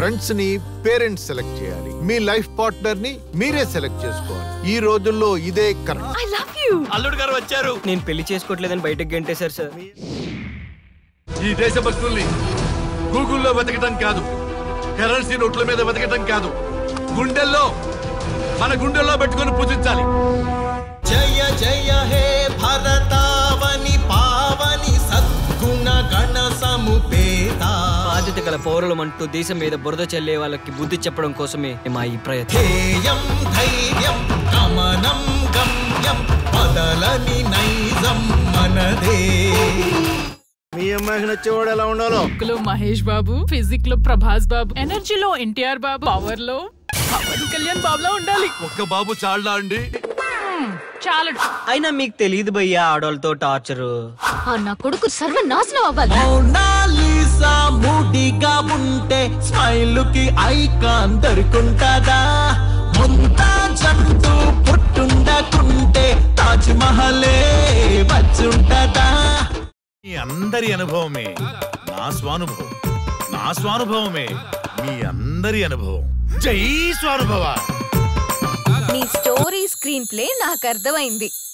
friends ని parents select చేయాలి మీ life partner ని మీరే సెలెక్ట్ చేసుకోవాలి ఈ రోజుల్లో ఇదే కరెక్ట్ ఐ లవ్ యూ అల్లుడు గారు వచ్చారు నేను పెళ్లి చేసుకోవట్లేదని బయటకు గంటేశారు సార్ ఈ దేశభక్తుల్ని గూగుల్లో వెతకటం కాదు కరెన్సీ నోట్ల మీద వెతకటం కాదు గుండెల్లో మన గుండెల్లో పెట్టుకొని పూజించాలి జయ జయ హే భరతావని పావని సద్గుణ గణ సముపేత బాధ్యత గల పౌరులం అంటూ దేశం మీద బురద చల్లే వాళ్ళకి బుద్ధి చెప్పడం కోసమే మా ఈ ప్రయత్నం ధ్యేయం ధైర్యం గమనం గమ్యం బదలని నైజం మనదే మీ అమ్మాయికి నచ్చేవాడు ఎలా ఉండాలో లో మహేష్ బాబు ఫిజిక్ లో ప్రభాస్ బాబు ఎనర్జీలో ఎన్టీఆర్ బాబు పవర్ లో పవన్ కళ్యాణ్ బాబులా ఉండాలి ఒక్క బాబు చాళ్ళా అండి చాలా అయినా మీకు తెలియదు భయ్యా ఆడవాళ్ళతో టార్చరు ఆ నా కొడుకు సర్వనాశనం అవ్వాలి మౌనాలీసా మూడిగా ఉంటే స్మైల్ కి ఐకాన్ దొరుకుంటదా ముంతా జంతు పుట్టుండకుంటే తాజ్ మహలే వచ్చుంటదా మీ అందరి అనుభవమే నా స్వానుభవం నా స్వానుభవమే మీ అందరి అనుభవం జై స్వానుభవ నీ స్టోరీ స్క్రీన్ ప్లే నాకు అర్థమైంది